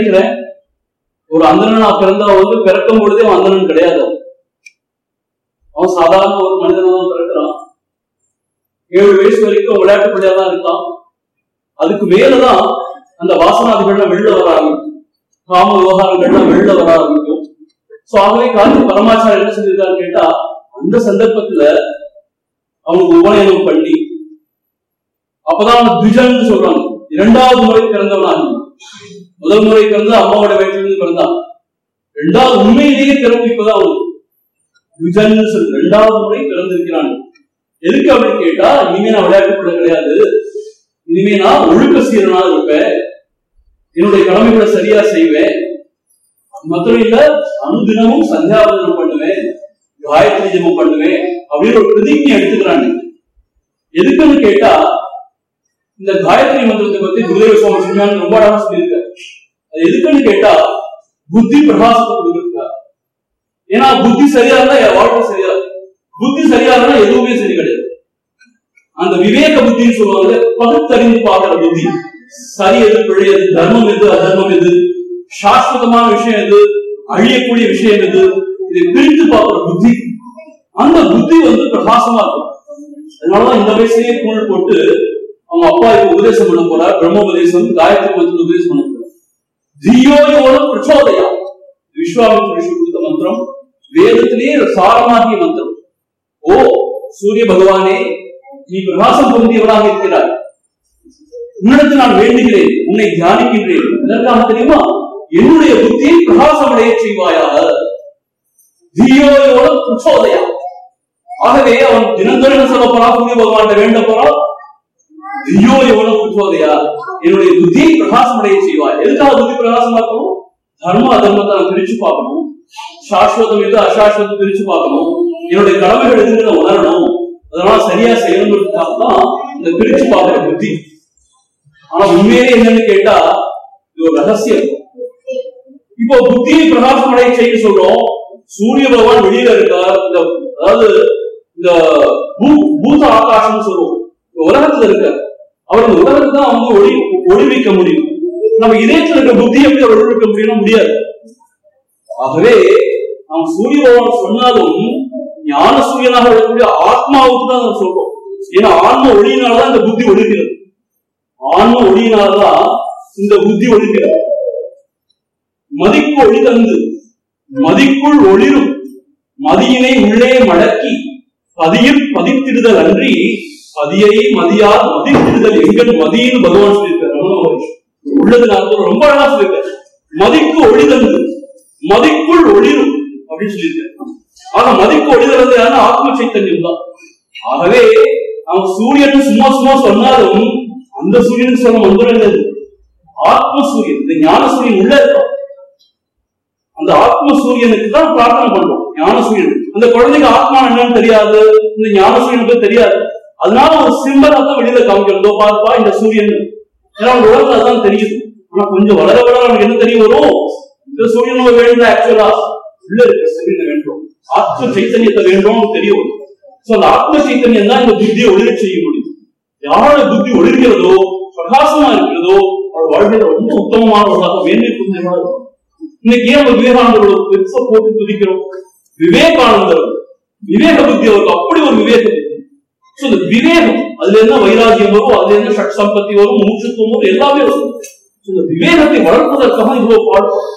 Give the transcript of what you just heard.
நினைக்கிறேன் ஒரு அந்தணனா பிறந்தா வந்து பிறக்கும் பொழுதே அவன் அந்தணன் கிடையாது அவன். அவன் சாதாரண ஒரு மனிதனா தான் பிறக்கிறான் ஏழு வயசு வரைக்கும் விளையாட்டு பிள்ளையா தான் இருக்கான் அதுக்கு மேலதான் அந்த வாசனாதிகள்லாம் வெளில வர ஆரம்பிக்கும் காம விவகாரங்கள்லாம் வெளில வர ஆரம்பிக்கும் சோ ஆகவே காந்தி பரமாச்சாரம் என்ன செஞ்சிருக்காரு கேட்டா அந்த சந்தர்ப்பத்துல அவனுக்கு உபநயனம் பண்ணி அப்பதான் அவன் துஜன் சொல்றாங்க இரண்டாவது முறை பிறந்தவனாக முதல் முறை பிறந்து அம்மாவோட வயிற்றிலிருந்து பிறந்தான் இரண்டாவது உண்மையிலேயே பிறப்பு இப்பதான் அவனுக்கு துஜன் சொல்லி இரண்டாவது முறை பிறந்திருக்கிறான் எதுக்கு அப்படின்னு கேட்டா இனிமே நான் விளையாட்டு பிள்ளை கிடையாது இனிமே நான் ஒழுக்க சீரனா இருப்பேன் என்னுடைய கடமைகளை சரியா செய்வேன் மதுரையில இல்ல அனுதினமும் சந்தியாவதனம் பண்ணுவேன் காயத்ரி ஜெபம் பண்ணுவேன் அப்படின்னு ஒரு பிரதிஜை எடுத்துக்கிறாங்க எதுக்குன்னு கேட்டா இந்த காயத்ரி மந்திரத்தை பத்தி குருதேவ சுவாமி சிங்கான் ரொம்ப அழகா சொல்லியிருக்காரு அது எதுக்குன்னு கேட்டா புத்தி பிரகாசத்தை கொடுக்கிறார் ஏன்னா புத்தி சரியா இருந்தா என் வாழ்க்கை சரியா இருக்கும். புத்தி சரியா இருந்தா எதுவுமே சரி கிடையாது அந்த விவேக புத்தின்னு சொல்லுவாங்க பகுத்தறிந்து பார்க்கிற புத்தி சரி எது பிழை எது தர்மம் எது அதர்மம் எது சாஸ்வதமான விஷயம் எது அழியக்கூடிய விஷயம் எது இதை பிரித்து பார்க்கிற புத்தி அந்த புத்தி வந்து பிரகாசமா இருக்கும் அதனாலதான் இந்த வயசுலயே கூழ் போட்டு அவங்க அப்பா இப்ப உபதேசம் பண்ண போறார் பிரம்ம உபதேசம் காயத்ரி மந்திரத்தை உபதேசம் பண்ண போறார் தியோயோட பிரச்சோதயா விஸ்வாமித்ர ரிஷி கொடுத்த மந்திரம் வேதத்திலேயே ஒரு சாரமாகிய மந்திரம் ஓ சூரிய பகவானே நீ பிரகாசம் பொருந்தியவராக இருக்கிறாய் உன்னிடத்தில் நான் வேண்டுகிறேன் உன்னை தியானிக்கின்றேன் இதற்காக தெரியுமா என்னுடைய புத்தியை பிரகாசமடைய செய்வாயாக தியோயோட பிரச்சோதயா ஆகவே அவன் தினந்தோறும் என்ன சொல்ல போறான் சூரிய பகவான் வேண்ட போறான் ஐயோ எவ்வளவு புத்தோதையா என்னுடைய புத்தியை பிரகாசமடைய செய்வாய் எதுக்காக புத்தி பிரகாசமா இருக்கணும் தர்ம அதர்மத்தை நான் பிரிச்சு பார்க்கணும் சாஸ்வதம் எது அசாஸ்வதம் பிரிச்சு பார்க்கணும் என்னுடைய கடமைகள் எதுங்கிறத உணரணும் அதனால சரியா செய்யணுங்கிறதுக்காக தான் இந்த பிரிச்சு பார்க்கிற புத்தி ஆனா உண்மையிலே என்னன்னு கேட்டா இது ஒரு ரகசியம் இப்போ புத்தியை பிரகாசமடைய செய்ய சொல்றோம் சூரிய பகவான் வெளியில இருக்கார் இந்த அதாவது இந்த பூ- பூத ஆகாசம்னு சொல்லுவோம் இந்த உலகத்துல இருக்கார் அவர் இந்த உலகத்தை தான் வந்து ஒளி ஒளிவிக்க முடியும் நம்ம இதயத்துல இருக்க புத்தி எப்படி அவர் ஒளிவிக்க முடியும்னா முடியாது ஆகவே அவன் சூரிய பகவான் சொன்னாலும் ஞான சூரியனாக இருக்கக்கூடிய ஆத்மாவுக்கு தான் நம்ம சொல்றோம் ஏன்னா ஆன்ம ஒளியினாலதான் இந்த புத்தி ஒளிக்கிறது ஆன்ம ஒளியினாலதான் இந்த புத்தி ஒளிக்கிறது மதிக்கு ஒளி தந்து மதிக்குள் ஒளிரும் மதியினை உள்ளே மடக்கி பதியில் பதித்திடுதல் அன்றி பதியை மதியால் மதித்திடுதல் எங்கள் மதியின் பகவான் சொல்லியிருக்காரு ரமண மகரிஷி. உள்ளது நான் ரொம்ப அழகா சொல்லியிருக்காரு மதிக்கு ஒளி தந்து மதிக்குள் ஒளிரும் அப்படின்னு சொல்லியிருக்காரு ஆக மதிக்கு ஒளிதல் யாருன்னா ஆத்ம சைத்தன்யம் தான் ஆகவே அவன் சூரியன் சும்மா சும்மா சொன்னாலும் அந்த சூரியனுக்கு சொல்ல மந்திரம் என்னது ஆத்ம சூரியன் இந்த ஞான சூரியன் உள்ள இருக்கான் அந்த ஆத்ம சூரியனுக்கு தான் பிரார்த்தனை பண்றோம் ஞான சூரியன் அந்த குழந்தைக்கு ஆத்மா என்னன்னு தெரியாது இந்த ஞான சூரியனுக்கு தெரியாது அதனால ஒரு சிம்பலா தான் வெளியில காமிக்கிறதோ பார்ப்பா இந்த சூரியன் ஏன்னா அவங்க உலகத்துல அதான் தெரியுது ஆனா கொஞ்சம் வளர வளர அவனுக்கு என்ன தெரிய வரும் இந்த சூரியன் நம்ம வேண்டாம் ஆக்சுவலா உள்ள இருக்க சூரியனை வேண்டும் ஆத்ம சைத்தன்யத்தை வேண்டும் தெரிய வரும் சோ அந்த ஆத்ம சைத்தன்யம் தான் இந்த புத்தியை ஒளிர செய்ய முடியும் யாரோட புத்தி ஒளிர்கிறதோ பிரகாசமா இருக்கிறதோ அவர் வாழ்க்கையில ரொம்ப உத்தமமானவர்களாக மேன்மை புரிஞ்சவர்களாக இருக்கும் இன்னைக்கு ஏன் நம்ம விவேகானந்தரோட பெருசா போட்டு துதிக்கிறோம் விவேகானந்தர் விவேக புத்தி அவருக்கு அப்படி ஒரு விவேக புத்தி So, இந்த விவேகம் அதுல என்ன வைராகியம் வரும் அதுல என்ன ஷட் சம்பத்தி வரும் மூச்சுத்துவம் வரும் எல்லாமே வரும் So, இந்த விவேகத்தை வளர்ப்பதற்காக இவ்வளவு பாடுபடும்